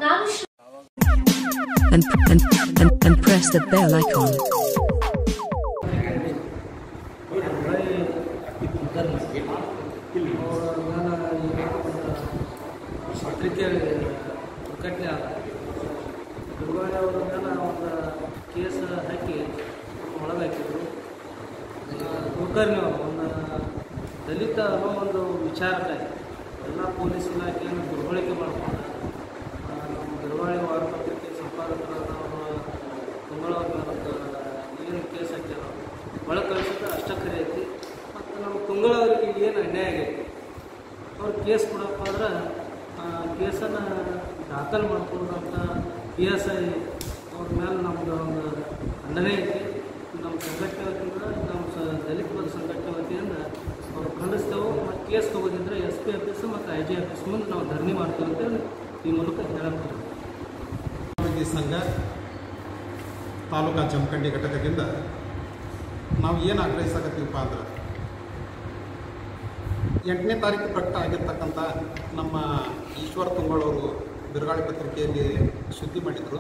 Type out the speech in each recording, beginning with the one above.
ನಾನು ಶ್ರ- and, and, and, and press the bell icon. ಪತ್ರಿಕೆ ಪ್ರಕಟಣೆ ಆದ ದುರ್ಗಾಣಿ ಅವರ ಮೇಲೆ ಒಂದು ಕೇಸ್ ಹಾಕಿ ಒಳಗೆ ಹಾಕಿದ್ರು ಕುಲಕರ್ಣಿ ಅವರು ಒಂದು ದಲಿತ ಅನ್ನೋ ಒಂದು ವಿಚಾರಕ್ಕಾಗಿ ಎಲ್ಲ ಪೊಲೀಸ್ ಇಲಾಖೆಯನ್ನು ದುರ್ಬಳಕೆ ಮಾಡ್ಕೊಂಡು ಆ, ನಮ್ಮ ದುರ್ಗಾಳಿ ವಾರಪತ್ರಿಕೆ ಸಂಪಾದಕರಾದ ಅವರು ತುಂಗಳವ್ರ ಮೇಲೆ ಏನು ಕೇಸ್ ಹಾಕ್ಯಾರ ಒಳಗೆ ಕಳಿಸಿದ್ರೆ ಅಷ್ಟ ಖರೆ ಐತಿ ಮತ್ತು ನಮ್ಮ ತುಂಗಳವರಿಗೆ ಏನು ಅನ್ಯಾಯ ಆಗೈತಿ ಅವ್ರು ಕೇಸ್ ಕೊಡಪ್ಪ ಅಂದ್ರೆ ಆ ಕೇಸನ್ನು ದಾಖಲು ಮಾಡ್ಕೊಳ್ಳೋದಂತ ಪಿ ಎಸ್ ಐ ಅವ್ರ ಮೇಲೆ ನಮ್ದು ಒಂದು ಖಂಡನೆ ಐತಿ ನಮ್ಮ ಸಂಘಟನೆ ವತಿಯಿಂದ ನಮ್ಮ ಸ ದಲಿತ ವರ್ಗ ಸಂಘಟನೆ ವತಿಯಿಂದ ಅವ್ರು ಖಂಡಿಸ್ತೇವೆ ಮತ್ತು ಕೇಸ್ ತೊಗೋದಿದ್ರೆ ಎಸ್ ಪಿ ಆಫೀಸ್ ಮತ್ತು ಐ ಜಿ ಆಫೀಸ್ ಮುಂದೆ ನಾವು ಧರಣಿ ಮಾಡ್ತೀವಿ ಅಂತೇಳಿ ಈ ಮೂಲಕ ಹೇಳಕ್ಕೆ ಅಭಿವೃದ್ಧಿ ಸಂಘ ತಾಲೂಕಾ ಜಮಖಂಡಿ ಘಟಕದಿಂದ ನಾವು ಏನು ಆಗ್ರಹಿಸಕತ್ತೀವಪ್ಪ ಅಂದ್ರೆ ಎಂಟನೇ ತಾರೀಕು ಪ್ರಕಟ ಆಗಿರ್ತಕ್ಕಂಥ ನಮ್ಮ ಈಶ್ವರ ತುಂಗಳವರು ಬಿರುಗಾಳಿ ಪತ್ರಿಕೆಯಲ್ಲಿ ಸುದ್ದಿ ಮಾಡಿದರು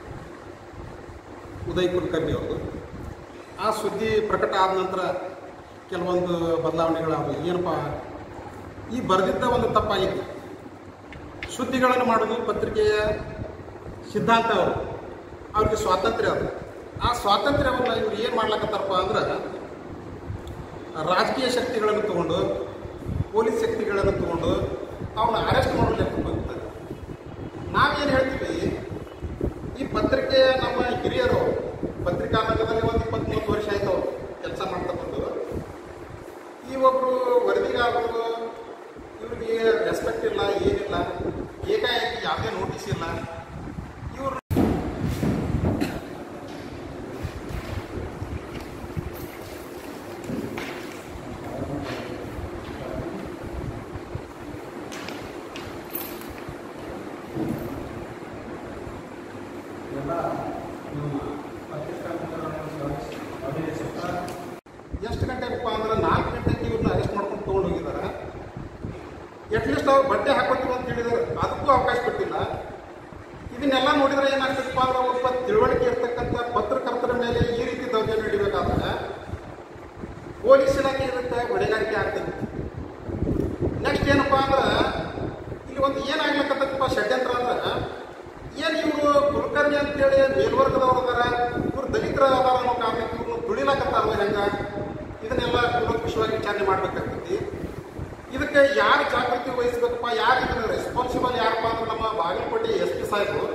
ಉದಯ್ ಕುಲಕರ್ಣಿ ಅವರು ಆ ಸುದ್ದಿ ಪ್ರಕಟ ಆದ ನಂತರ ಕೆಲವೊಂದು ಬದಲಾವಣೆಗಳಾದವು ಏನಪ್ಪ ಈ ಬರೆದಿದ್ದ ಒಂದು ತಪ್ಪಾಗಿತ್ತು ಸುದ್ದಿಗಳನ್ನು ಮಾಡೋದು ಪತ್ರಿಕೆಯ ಸಿದ್ಧಾಂತ ಅವರು ಅವ್ರಿಗೆ ಸ್ವಾತಂತ್ರ್ಯ ಅದು ಆ ಸ್ವಾತಂತ್ರ್ಯವನ್ನು ಇವ್ರು ಏನು ಮಾಡ್ಲಕತ್ತಾರಪ್ಪ ಅಂದ್ರೆ ರಾಜಕೀಯ ಶಕ್ತಿಗಳನ್ನು ತಗೊಂಡು ಪೊಲೀಸ್ ಶಕ್ತಿಗಳನ್ನು ತಗೊಂಡು ಅವ್ರನ್ನ ಅರೆಸ್ಟ್ ಮಾಡೋ ಲೆಕ್ಕಕ್ಕೆ ಹೋಗ್ತಾರೆ ನಾವೇನು ಹೇಳ್ತೀವಿ ಈ ಪತ್ರಿಕೆ ನಮ್ಮ ಹಿರಿಯರು ಪತ್ರಿಕಾ ರಂಗದಲ್ಲಿ ಒಂದು ಇಪ್ಪತ್ತ್ಮೂರು ವರ್ಷ ಆಯ್ತು ಅವರು ಕೆಲಸ ಮಾಡ್ತಾ ಬಂದರು ಈ ಒಬ್ಬರು ವರದಿಗಾರರು ಇವ್ರಿಗೆ ರೆಸ್ಪೆಕ್ಟ್ ಇಲ್ಲ ಏನಿಲ್ಲ ಏಕಾಏಕಿ ಯಾವುದೇ ನೋಟಿಸ್ ಇಲ್ಲ ಇವರು ಎಷ್ಟು ಗಂಟೆಗಪ್ಪ ಅಂದ್ರೆ ನಾಲ್ಕು ಗಂಟೆಗೆ ಇವ್ರನ್ನ ಅರೆಸ್ಟ್ ಮಾಡ್ಕೊಂಡು ತೊಗೊಂಡು ಹೋಗಿದ್ದಾರೆ ಅಟ್ಲೀಸ್ಟ್ ಅವ್ರು ಬಟ್ಟೆ ಹಾಕೋತೀವಿ ಅಂತ ಹೇಳಿದಾರೆ ಅದಕ್ಕೂ ಅವಕಾಶ ಕೊಟ್ಟಿಲ್ಲ ಇದನ್ನೆಲ್ಲ ನೋಡಿದ್ರೆ ಏನಾಗ್ತದಪ್ಪ ಅಂದ್ರೆ ಒಬ್ಬ ತಿಳುವಳಿಕೆ ಇರ್ತಕ್ಕಂಥ ಪತ್ರಕರ್ತರ ಮೇಲೆ ಈ ರೀತಿ ದೌರ್ಜನ್ಯ ನಡಿಬೇಕಾದ್ರೆ ಪೊಲೀಸ್ ಇಲಾಖೆ ಇದಕ್ಕೆ ಹೊಣೆಗಾರಿಕೆ ಆಗ್ತದೆ ನೆಕ್ಸ್ಟ್ ಏನಪ್ಪ ಅಂದ್ರೆ ಇಲ್ಲಿ ಒಂದು ಏನಾಗ್ಲಕ್ಕತ್ತಪ್ಪ ಷಡ್ಯಂತ್ರ ಅಂದ್ರೆ ಏನು ಇವರು ಕುಲಕರ್ಣಿ ಅಂತೇಳಿ ಮೇಲ್ವರ್ಗದವ್ರು ಅದಾರ ಇವ್ರು ದಲಿತರ ಅದಾರ ಅನ್ನೋ ಕಾರಣಕ್ಕೆ ಇವ್ರನ್ನ ತುಳಿಲಾಕತ್ತಾರ ಹೆಂಗ ಇದನ್ನೆಲ್ಲ ಕೂಲಂಕುಷವಾಗಿ ವಿಚಾರಣೆ ಮಾಡ್ಬೇಕಾಗ್ತೈತಿ ಇದಕ್ಕೆ ಯಾರು ಜಾಗೃತಿ ವಹಿಸ್ಬೇಕಪ್ಪ ಯಾರು ಇದನ್ನ ರೆಸ್ಪಾನ್ಸಿಬಲ್ ಯಾರಪ್ಪ ಅಂದ್ರೆ ನಮ್ಮ ಬಾಗಲಕೋಟೆ ಎಸ್ ಪಿ ಸಾಹೇಬರು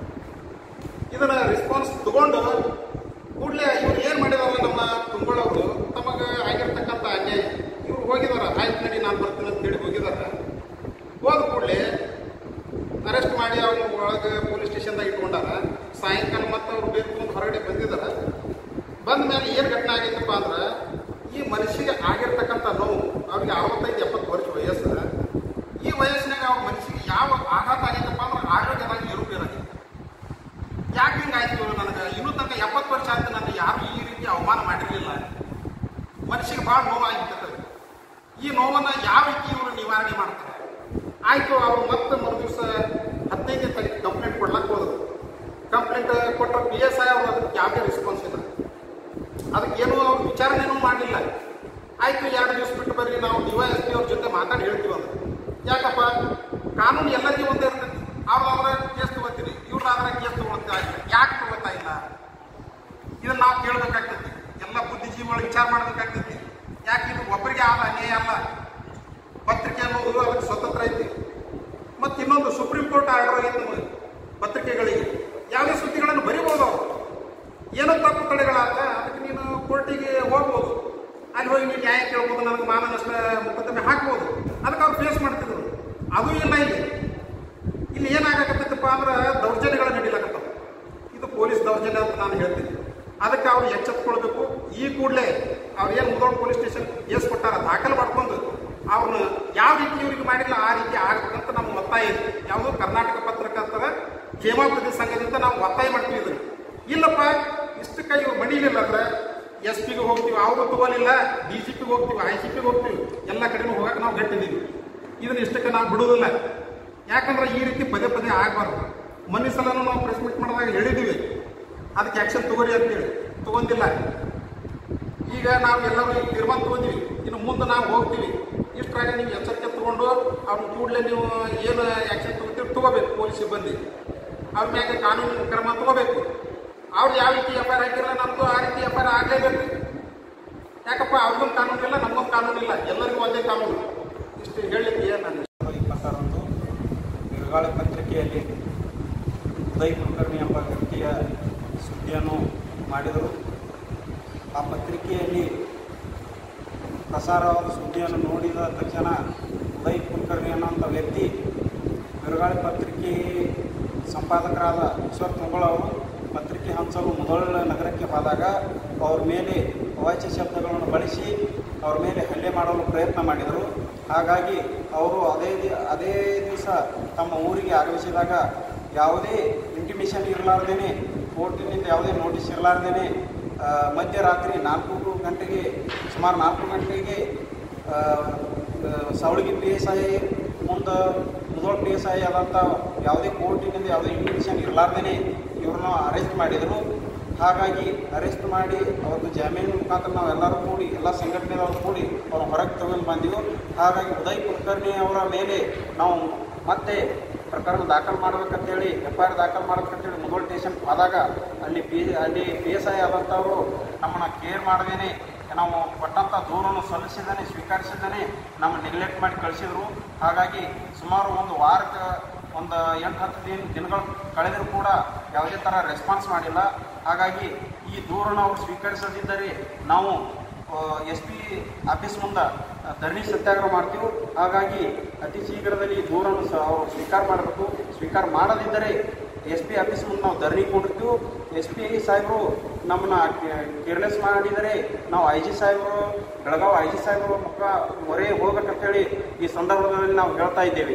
ಇದನ್ನ ರೆಸ್ಪಾನ್ಸ್ ತಗೊಂಡು ಕೂಡಲೇ ಇವ್ರು ಏನು ಮಾಡಿದಾರ ನಮ್ಮ ತುಂಗಳವರು ತಮಗೆ ಆಗಿರ್ತಕ್ಕಂಥ ಅನ್ಯಾಯ ಇವ್ರು ಹೋಗಿದಾರ ಆಯ್ತು ನಡಿ ನಾನು ಬರ್ತೀನಿ ಅಂತ ಹೇಳಿ ಹೋಗಿದಾರ ಹೋದ ಕೂಡಲೇ ಅರೆಸ್ಟ್ ಮಾಡಿ ಅವ್ರನ್ನ ಒಳಗೆ ಪೊಲೀಸ್ ಸ್ಟೇಷನ್ದಾಗ ಇಟ್ಕೊಂಡಾರ ಸಾಯಂಕಾಲ ಮತ್ತೆ ಅವ್ರು ಬೇಕು ಅಂತ ಹೊರಗಡೆ ಬಂದಿದಾರ ಬಂದ ಮೇಲೆ ಏನು ಘಟನೆ ಆಗೈತಪ್ಪ ಅಂದ್ರೆ ಈ ಮನುಷ್ಯಗೆ ಆಗಿರ್ತಕ್ಕಂಥ ನೋವು ಅವ್ರಿಗೆ ಅರವತ್ತೈದು ಎಪ್ಪತ್ತು ವರ್ಷ ವಯಸ್ಸು ಈ ವಯಸ್ಸಿನಾಗ ಅವ್ರ ಮನುಷ್ಯಗೆ ಯಾವ ಆಘಾತ ಆಗೈತಪ್ಪ ಅಂದ್ರೆ ಆರೋಗ್ಯದಾಗ ಏರುಪೇರಾಗೈತೆ ಯಾಕೆ ಹಿಂಗಾಯ್ತು ನನಗೆ ಇನ್ನೂ ತನಕ ಎಪ್ಪತ್ತು ವರ್ಷ ಆಯ್ತು ನನಗೆ ಯಾರು ಈ ರೀತಿ ಅವಮಾನ ಮಾಡಿರಲಿಲ್ಲ ಮನುಷ್ಯಗೆ ಭಾಳ ನೋವಾಗಿರ್ತದೆ ಈ ನೋವನ್ನು ಯಾವ ರೀತಿ ಇವರು ನಿವಾರಣೆ ಮಾಡ್ತಾರೆ ಆಯಿತು ಅವರು ಮತ್ತೆ ಮರು ದಿವಸ ಹದಿನೈದನೇ ತಾರೀಕು ಕಂಪ್ಲೇಂಟ್ ಕೊಡ್ಲಕ್ಕೆ ಹೋದ್ರು ಕಂಪ್ಲೇಂಟ್ ಕೊಟ್ಟ ಪಿ ಎಸ್ ಐ ಅವರು ಅದಕ್ಕೆ ಯಾವುದೇ ರೆಸ್ಪಾನ್ಸ್ ಇಲ್ಲ ಅದಕ್ಕೇನು ಅವ್ರು ವಿಚಾರಣೆನೂ ಮಾಡಲಿಲ್ಲ ಆಯಿತು ಎರಡು ದಿವಸ ಬಿಟ್ಟು ಬರ್ರಿ ನಾವು ಡಿ ವೈ ಎಸ್ ಪಿ ಅವ್ರ ಜೊತೆ ಮಾತಾಡಿ ಹೇಳ್ತೀವಿ ಅಂದ್ರೆ ಯಾಕಪ್ಪ ಕಾನೂನು ಎಲ್ಲರಿಗೂ ಒಂದೇ ಇರ್ತೈತಿ ಅವ್ರಾದ್ರೆ ಕೇಸ್ ತಗೋತೀರಿ ಇವ್ರಾದ್ರೆ ಕೇಸ್ ತಗೊಳ್ತಾ ಇಲ್ಲ ಯಾಕೆ ತಗೋತಾ ಇಲ್ಲ ಇದನ್ನ ನಾವು ಕೇಳಬೇಕಾಗ್ತೈತಿ ಎಲ್ಲ ಬುದ್ಧಿಜೀವಿಗಳು ವಿಚಾರ ಮಾಡಬೇಕಾಗ್ತೈತಿ ಯಾಕೆ ಇದು ಒಬ್ಬರಿಗೆ ಆದ ಅನ್ಯಾಯ ಅಲ್ಲ ಪತ್ರಿಕೆ ಅನ್ನೋದು ಅದಕ್ಕೆ ಸ್ವತಂತ್ರ ಐತಿ ಮತ್ತು ಇನ್ನೊಂದು ಸುಪ್ರೀಂ ಕೋರ್ಟ್ ಆರ್ಡರ್ ಐತಿ ನಮಗೆ ಪತ್ರಿಕೆಗಳಿಗೆ ಯಾವುದೇ ಸುದ್ದಿಗಳನ್ನು ಬರಿಬೋದು ಅವರು ಏನೋ ತಪ್ಪು ತಡೆಗಳಾದ ಅದಕ್ಕೆ ನೀನು ಕೋರ್ಟಿಗೆ ಹೋಗ್ಬೋದು ಅಲ್ಲಿ ಹೋಗಿ ನೀನು ನ್ಯಾಯ ಕೇಳ್ಬೋದು ನನಗೆ ಮಾನ ನಷ್ಟ ಮೊಕದ್ದಮೆ ಹಾಕ್ಬೋದು ಅದಕ್ಕೆ ಅವ್ರು ಫೇಸ್ ಮಾಡ್ತಿದ್ರು ಅದು ಇಲ್ಲ ಇಲ್ಲಿ ಇಲ್ಲಿ ಏನಾಗಕತ್ತೈತಪ್ಪ ಅಂದ್ರೆ ದೌರ್ಜನ್ಯಗಳು ನಡೀಲಾಕತ್ತವ ಇದು ಪೊಲೀಸ್ ದೌರ್ಜನ್ಯ ಅಂತ ನಾನು ಹೇಳ್ತೀನಿ ಅದಕ್ಕೆ ಅವ್ರು ಎಚ್ಚೆತ್ಕೊಳ್ಬೇಕು ಈ ಕೂಡಲೇ ಅವ್ರು ಏನು ಮುದೋಡ್ ಪೊಲೀಸ್ ಸ್ಟೇಷನ್ ಕೇಸ್ ಕೊಟ್ಟಾರ ದಾಖಲು ಮಾಡ್ಕೊಂಡು ಅವ್ರನ್ನ ಯಾವ ರೀತಿ ಇವ್ರಿಗೆ ಮಾಡಿಲ್ಲ ಆ ರೀತಿ ಆಗ್ಬೇಕಂತ ನಮ್ಮ ಒತ್ತಾಯ ಇದೆ ಯಾವುದು ಕರ್ನಾಟಕ ಪತ್ರಕರ್ತರ ಕ್ಷೇಮಾಭಿವೃದ್ಧಿ ಸಂಘದಿಂದ ನಾವು ಒತ್ತಾಯ ಮಾಡ್ತೀವಿ ಇದನ್ನು ಇಲ್ಲಪ್ಪ ಇಷ್ಟಕ್ಕೆ ಇವ್ರು ಮಣಿಲಿಲ್ಲ ಅಂದ್ರೆ ಎಸ್ ಪಿಗೆ ಹೋಗ್ತೀವಿ ಅವ್ರು ತಗೋಲಿಲ್ಲ ಡಿ ಜಿ ಪಿಗೆ ಹೋಗ್ತೀವಿ ಐ ಜಿ ಪಿಗೆ ಹೋಗ್ತೀವಿ ಎಲ್ಲ ಕಡೆನೂ ಹೋಗಕ್ಕೆ ನಾವು ಗಟ್ಟಿದ್ದೀವಿ ಇದನ್ನ ಇಷ್ಟಕ್ಕೆ ನಾವು ಬಿಡುವುದಿಲ್ಲ ಯಾಕಂದ್ರೆ ಈ ರೀತಿ ಪದೇ ಪದೇ ಆಗಬಾರ್ದು ಮೊನ್ನೆ ಸಲನೂ ನಾವು ಪ್ರೆಸ್ ಮೀಟ್ ಮಾಡಿದಾಗ ಹೇಳಿದ್ದೀವಿ ಅದಕ್ಕೆ ಆ್ಯಕ್ಷನ್ ತಗೋರಿ ಅಂತೇಳಿ ತಗೊಂಡಿಲ್ಲ ಈಗ ನಾವು ಎಲ್ಲರೂ ಈಗ ತೀರ್ಮಾನ ತಗೊಂಡಿವಿ ಇನ್ನು ಮುಂದೆ ನಾವು ಹೋಗ್ತೀವಿ ಇಷ್ಟರಾಗ ನೀವು ಎಚ್ಚರಿಕೆ ತಗೊಂಡು ಅವ್ನ ಕೂಡಲೇ ನೀವು ಏನು ಆ್ಯಕ್ಷನ್ ತಗೋತೀವಿ ತಗೋಬೇಕು ಪೊಲೀಸ್ ಸಿಬ್ಬಂದಿ ಅವ್ರ ಮ್ಯಾಗೆ ಕಾನೂನು ಕ್ರಮ ತಗೋಬೇಕು ಅವ್ರು ಯಾವ ರೀತಿ ಎಫ್ ಐ ಆರ್ ಹಾಕಿರಲ್ಲ ನಮ್ಮದು ಆ ರೀತಿ ಎಫ್ ಐ ಆರ್ ಆಗಲೇಬೇಕು ಯಾಕಪ್ಪ ಅವ್ರಿಗೊಂದು ಕಾನೂನು ಇಲ್ಲ ನಮಗೊಂದು ಕಾನೂನು ಇಲ್ಲ ಎಲ್ಲರಿಗೂ ಒಂದೇ ಕಾನೂನು ಇಷ್ಟು ಹೇಳಲಿಕ್ಕೆ ಏನು ನಾನು ಇಪ್ಪತ್ತಾರಂದು ಬಿರುಗಾಳಿ ಪತ್ರಿಕೆಯಲ್ಲಿ ಉದಯ್ ಕುಲಕರ್ಣಿ ಎಂಬ ವ್ಯಕ್ತಿಯ ಸುದ್ದಿಯನ್ನು ಮಾಡಿದರು ಆ ಪತ್ರಿಕೆಯಲ್ಲಿ ಪ್ರಸಾರವಾದ ಸುದ್ದಿಯನ್ನು ನೋಡಿದ ತಕ್ಷಣ ಉದಯ್ ಕುಲಕರ್ಣಿ ಅನ್ನೋಂಥ ವ್ಯಕ್ತಿ ಬಿರುಗಾಳಿ ಪತ್ರಿಕೆ ಸಂಪಾದಕರಾದ ಈಶ್ವರ್ ತುಂಗಳ ಅವರು ಪತ್ರಿಕೆ ಹಂಚಲು ಮೊದಲ ನಗರಕ್ಕೆ ಹೋದಾಗ ಅವ್ರ ಮೇಲೆ ಅವಾಚ್ಯ ಶಬ್ದಗಳನ್ನು ಬಳಸಿ ಅವ್ರ ಮೇಲೆ ಹಲ್ಲೆ ಮಾಡಲು ಪ್ರಯತ್ನ ಮಾಡಿದರು ಹಾಗಾಗಿ ಅವರು ಅದೇ ದಿ- ಅದೇ ದಿವಸ ತಮ್ಮ ಊರಿಗೆ ಆಗಮಿಸಿದಾಗ ಯಾವುದೇ ಇಂಟಿಮೇಷನ್ ಇರಲಾರ್ದೇನೆ ಕೋರ್ಟಿನಿಂದ ಯಾವುದೇ ನೋಟಿಸ್ ಇರಲಾರ್ದೇನೆ ಆ, ಮಧ್ಯರಾತ್ರಿ ನಾಲ್ಕು ಗಂಟೆಗೆ ಸುಮಾರು ನಾಲ್ಕು ಗಂಟೆಗೆ ಆ, ಆ, ಸವಳಗಿ ಪಿ ಎಸ್ ಐ ಮುಂದೆ ಮುದೋಳ್ ಪಿ ಎಸ್ ಐ ಆದಂಥ ಯಾವುದೇ ಕೋರ್ಟಿನಿಂದ ಯಾವುದೇ ಇಂಟಿಮೇಷನ್ ಇರಲಾರ್ದೇ ಇವ್ರನ್ನ ಅರೆಸ್ಟ್ ಮಾಡಿದರು ಹಾಗಾಗಿ ಅರೆಸ್ಟ್ ಮಾಡಿ ಅವ್ರದ್ದು ಜಾಮೀನು ಮುಖಾಂತರ ನಾವು ಎಲ್ಲರೂ ಕೂಡಿ ಎಲ್ಲ ಸಂಘಟನೆದವರು ಕೂಡಿ ಅವ್ರ ಹೊರಗೆ ತಗೊಂಡು ಬಂದೆವು ಹಾಗಾಗಿ ಉದಯ್ ಕುಲಕರ್ಣಿ ಅವರ ಮೇಲೆ ನಾವು ಮತ್ತೆ ಪ್ರಕರಣ ದಾಖಲು ಮಾಡ್ಬೇಕಂತೇಳಿ ಎಫ್ ಐ ಆರ್ ದಾಖಲು ಮಾಡ್ಬೇಕಂತೇಳಿ ಮುಗೋಳ್ ಸ್ಟೇಷನ್ ಹೋದಾಗ ಅಲ್ಲಿ ಪಿ ಅಲ್ಲಿ ಪಿ ಎಸ್ ಐ ಆದಂಥವರು ನಮ್ಮನ್ನು ಕೇರ್ ಮಾಡದೇನೆ ನಾವು ಕೊಟ್ಟಂಥ ದೂರನ್ನು ಸಲ್ಲಿಸಿದ್ದಾನೆ ಸ್ವೀಕರಿಸಿದ್ದಾನೆ ನಮ್ಮ ನೆಗ್ಲೆಕ್ಟ್ ಮಾಡಿ ಕಳಿಸಿದ್ರು ಹಾಗಾಗಿ ಸುಮಾರು ಒಂದು ವಾರಕ್ಕೆ ಒಂದು ಎಂಟು ಹತ್ತು ದಿನ ದಿನಗಳು ಕಳೆದರೂ ಕೂಡ ಯಾವುದೇ ಥರ ರೆಸ್ಪಾನ್ಸ್ ಮಾಡಿಲ್ಲ ಹಾಗಾಗಿ ಈ ದೂರನ್ನು ಅವರು ಸ್ವೀಕರಿಸದಿದ್ದರೆ ನಾವು ಎಸ್ ಪಿ ಆಫೀಸ್ ಮುಂದೆ ಧರಣಿ ಸತ್ಯಾಗ್ರಹ ಮಾಡ್ತೀವಿ ಹಾಗಾಗಿ ಅತಿ ಶೀಘ್ರದಲ್ಲಿ ಈ ದೂರನ್ನು ಸಹ ಅವರು ಸ್ವೀಕಾರ ಮಾಡಬೇಕು ಸ್ವೀಕಾರ ಮಾಡದಿದ್ದರೆ ಎಸ್ ಪಿ ಆಫೀಸ್ ಮುಂದೆ ನಾವು ಧರಣಿ ಕೊಟ್ಟಿರ್ತೀವಿ ಎಸ್ ಪಿ ಸಾಹೇಬರು ನಮ್ಮನ್ನ ಕೇರ್ಲೆಸ್ ಮಾಡಿದರೆ ನಾವು ಐ ಜಿ ಸಾಹೇಬರು ಬೆಳಗಾವಿ ಐ ಜಿ ಸಾಹೇಬರು ಮುಖ ಮೊರೆ ಹೋಗ್ಬೇಕಂತೇಳಿ ಈ ಸಂದರ್ಭದಲ್ಲಿ ನಾವು ಹೇಳ್ತಾ ಇದ್ದೇವೆ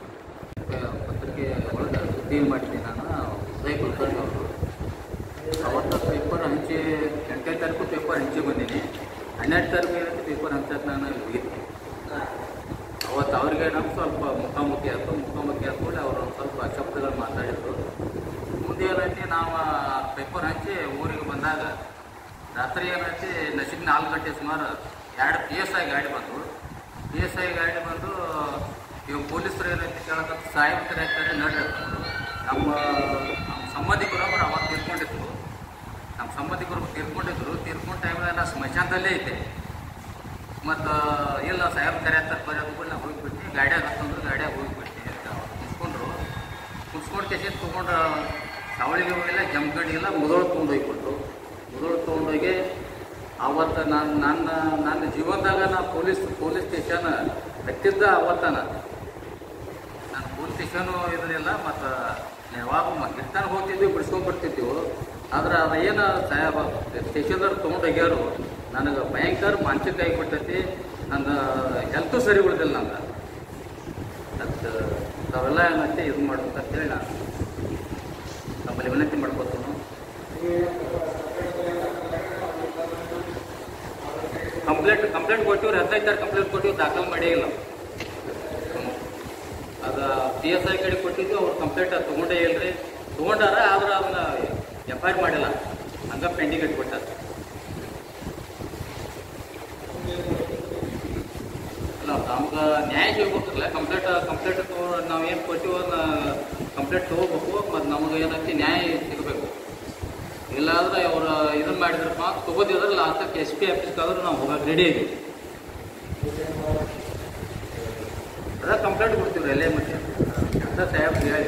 ಪತ್ರಿಕೆ ಒಳಗೆ ಸುದ್ದಿ ಮಾಡಿದ್ದೆ ನಾನು ಉದಯ್ ಕುಲಕರ್ಣಿ ಅವರು ಅವತ್ತು ಪೇಪರ್ ಹಂಚಿ ಎಂಟನೇ ತಾರೀಕು ಪೇಪರ್ ಹಂಚಿ ಬಂದೀನಿ ಹನ್ನೆರಡು ತಾರೀಕು ಏನಂತ ಪೇಪರ್ ಹಂಚಕ್ಕೆ ನಾನು ಅಲ್ಲಿ ಹೋಗಿದ್ದೆ ಅವತ್ತು ಅವ್ರಿಗೆ ನಮ್ಗೆ ಸ್ವಲ್ಪ ಮುಖಾಮುಖಿ ಆಯ್ತು ಮುಖಾಮುಖಿ ಆದ್ಮೇಲೆ ಅವರು ಒಂದು ಸ್ವಲ್ಪ ಶಬ್ದಗಳು ಮಾತಾಡಿದ್ರು ಮುಂದೆ ಏನೈತಿ ನಾವು ಪೇಪರ್ ಹಂಚಿ ಊರಿಗೆ ಬಂದಾಗ ರಾತ್ರಿ ಏನೈತಿ ನಸಿಕ್ ನಾಲ್ಕು ಗಂಟೆ ಸುಮಾರು ಎರಡು ಪಿ ಎಸ್ ಐ ಗಾಡಿ ಬಂದು ಪಿ ಎಸ್ ಐ ಗಾಡಿ ಬಂದು ಇವಾಗ ಪೊಲೀಸರು ಏನೈತಿ ಕೇಳಕತ್ತ ಸಾಹೇಬ್ ಕರೆಯಕ್ತಾರೆ ನಡ್ರಿ ಅಂತಂದ್ರು. ನಮ್ಮ ನಮ್ಮ ಸಂಬಂಧಿಕರು ಅವ್ರು ಅವಾಗ ತೀರ್ಕೊಂಡಿದ್ರು ನಮ್ಮ ಸಂಬಂಧಿಕರು ತೀರ್ಕೊಂಡಿದ್ರು ತೀರ್ಕೊಂಡ ಟೈಮ್ನಾಗ ನಾ ಸ್ಮಶಾನದಲ್ಲೇ ಇದ್ದೆ ಮತ್ತು ಇಲ್ಲ ಸಾಹೇಬ್ ಕರೆಯತ್ತಾರೆ ಬರೀ ಅಂದ್ಬಿಟ್ಟು ನಾವು ಹೋಗಿಬಿಟ್ಟು ಗಾಡ್ಯಾಗ ಹತ್ತಂದ್ರೆ ಗಾಡ್ಯಾಗ ಹೋಗಿಬಿಟ್ಟು ಅಂತ ಕುತ್ಕೊಂಡ್ರು ಕುತ್ಕೊಂಡು ಕೇಸಿ ತೊಗೊಂಡು ಸಾವಳಿಗೆ ಹೋಗಿಲ್ಲ ಜಮ್ಗಡಿಗೆಲ್ಲ ಮುದೋಳು ತೊಗೊಂಡು ಹೋಗ್ಬಿಟ್ರು ಮುದೋಳು ತೊಗೊಂಡೋಗಿ ಅವತ್ತು ನಾನು ನನ್ನ ನನ್ನ ಜೀವನದಾಗ ನಾ ಪೊಲೀಸ್ ಪೊಲೀಸ್ ಸ್ಟೇಷನ್ ಹತ್ತಿದ್ದ ಅವತ್ತನ ನಾನು ಪೊಲೀಸ್ ಸ್ಟೇಷನು ಇದನ್ನೆಲ್ಲ ಮತ್ತು ಯಾವಾಗ ಗಿರ್ತಾನ ಹೋಗ್ತಿದ್ವಿ ಬಿಡಿಸ್ಕೊಂಡ್ ಬರ್ತಿದ್ದೀವಿ ಆದ್ರೆ ಅದು ಏನು ಸಾಹೇಬ ಸ್ಟೇಷನ್ದವ್ರು ತೊಗೊಂಡು ಹೋಗ್ಯಾರು ನನಗೆ ಭಯಂಕರ ಮಾನಸಿಕ ಆಗಿಬಿಟ್ಟೈತಿ ನನ್ನ ಹೆಲ್ತು ಸರಿ ಉಳಿದಿಲ್ಲ ನಂಗೆ ಅದು ತಾವೆಲ್ಲ ಏನಂತೆ ಇದು ಮಾಡ್ಬೇಕಂತೇಳಿ ನಾನು ನಮ್ಮಲ್ಲಿ ವಿನಂತಿ ಮಾಡ್ಕೊತೀನಿ ಕಂಪ್ಲೇಂಟ್ ಕಂಪ್ಲೇಂಟ್ ಕೊಟ್ಟಿವ್ರಿ ಹದಿನೈದು ತಾರೀಕು ಕಂಪ್ಲೇಂಟ್ ಕೊಟ್ಟಿವಿ ದಾಖಲು ಮಾಡೇ ಇಲ್ಲ ಅದು ಪಿ ಎಸ್ ಐ ಕಡೆ ಕೊಟ್ಟಿದ್ದು ಅವ್ರು ಕಂಪ್ಲೇಂಟ್ ಅದು ತೊಗೊಂಡೇ ಇಲ್ರಿ ತೊಗೊಂಡಾರ ಆದ್ರೆ ಅದನ್ನ ಎಫ್ ಐ ಆರ್ ಮಾಡಿಲ್ಲ ಹಂಗ ಪೆಂಡಿಂಗ್ ಇಟ್ಬಿಟ್ಟಾರ ಅಲ್ಲ ನಮ್ಗೆ ನ್ಯಾಯ ಸಿಗ್ಬೇಕಲ್ಲ ಕಂಪ್ಲೇಂಟ್ ಕಂಪ್ಲೇಂಟ್ ತಗೋ ನಾವು ಏನು ಕೊಟ್ಟಿವೋ ಅದನ್ನ ಕಂಪ್ಲೇಂಟ್ ತೊಗೋಬೇಕು ಮತ್ತು ನಮಗೆ ಏನೈತಿ ನ್ಯಾಯ ಸಿಗಬೇಕು ಇಲ್ಲಾಂದ್ರೆ ಅವ್ರು ಇದನ್ನ ಮಾಡಿದ್ರಪ್ಪ ತಗೋದಿದ್ರೆ ಲಾಸ್ಟಕ್ಕೆ ಎಸ್ ಪಿ ಆಫೀಸ್ಗಾದ್ರೆ ನಾವು ಹೋಗಕ್ಕೆ ರೆಡಿ ಇದೀವಿ ಅದ ಕಂಪ್ಲೇಂಟ್ ಕೊಡ್ತೀವಿ ಎಲ್ಲೇ ಮತ್ತೆ ಅಂತ ಸಾಹೇಬ್ ಹೇಳಿ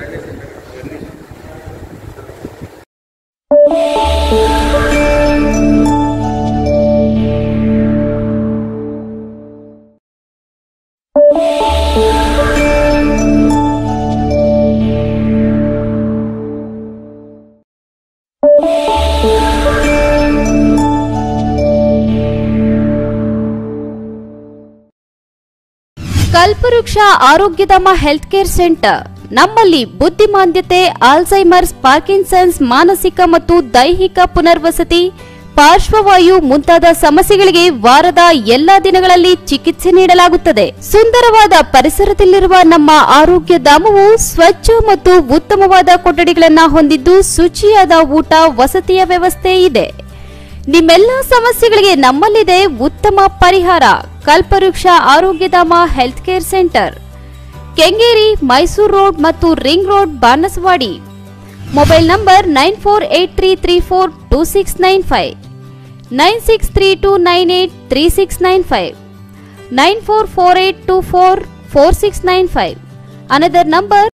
ಕಲ್ಪವೃಕ್ಷ ಆರೋಗ್ಯಧಾಮ ಹೆಲ್ತ್ ಕೇರ್ ಸೆಂಟರ್ ನಮ್ಮಲ್ಲಿ ಬುದ್ಧಿಮಾಂದ್ಯತೆ ಆಲ್ಝೈಮರ್ಸ್ ಪಾರ್ಕಿನ್ಸನ್ಸ್ ಮಾನಸಿಕ ಮತ್ತು ದೈಹಿಕ ಪುನರ್ವಸತಿ ಪಾರ್ಶ್ವವಾಯು ಮುಂತಾದ ಸಮಸ್ಯೆಗಳಿಗೆ ವಾರದ ಎಲ್ಲಾ ದಿನಗಳಲ್ಲಿ ಚಿಕಿತ್ಸೆ ನೀಡಲಾಗುತ್ತದೆ ಸುಂದರವಾದ ಪರಿಸರದಲ್ಲಿರುವ ನಮ್ಮ ಆರೋಗ್ಯ ಧಾಮವು ಸ್ವಚ್ಛ ಮತ್ತು ಉತ್ತಮವಾದ ಕೊಠಡಿಗಳನ್ನ ಹೊಂದಿದ್ದು ಶುಚಿಯಾದ ಊಟ ವಸತಿಯ ವ್ಯವಸ್ಥೆ ಇದೆ ನಿಮ್ಮೆಲ್ಲ ಸಮಸ್ಯೆಗಳಿಗೆ ನಮ್ಮಲ್ಲಿದೆ ಉತ್ತಮ ಪರಿಹಾರ Kalpavriksha Arogyadhama health care centre Kengeri Mysore road ಮತ್ತು ring road Banaswadi mobile number nine four eight three three four two six nine five nine six three two nine eight three six nine five nine four four eight two four four six nine five another number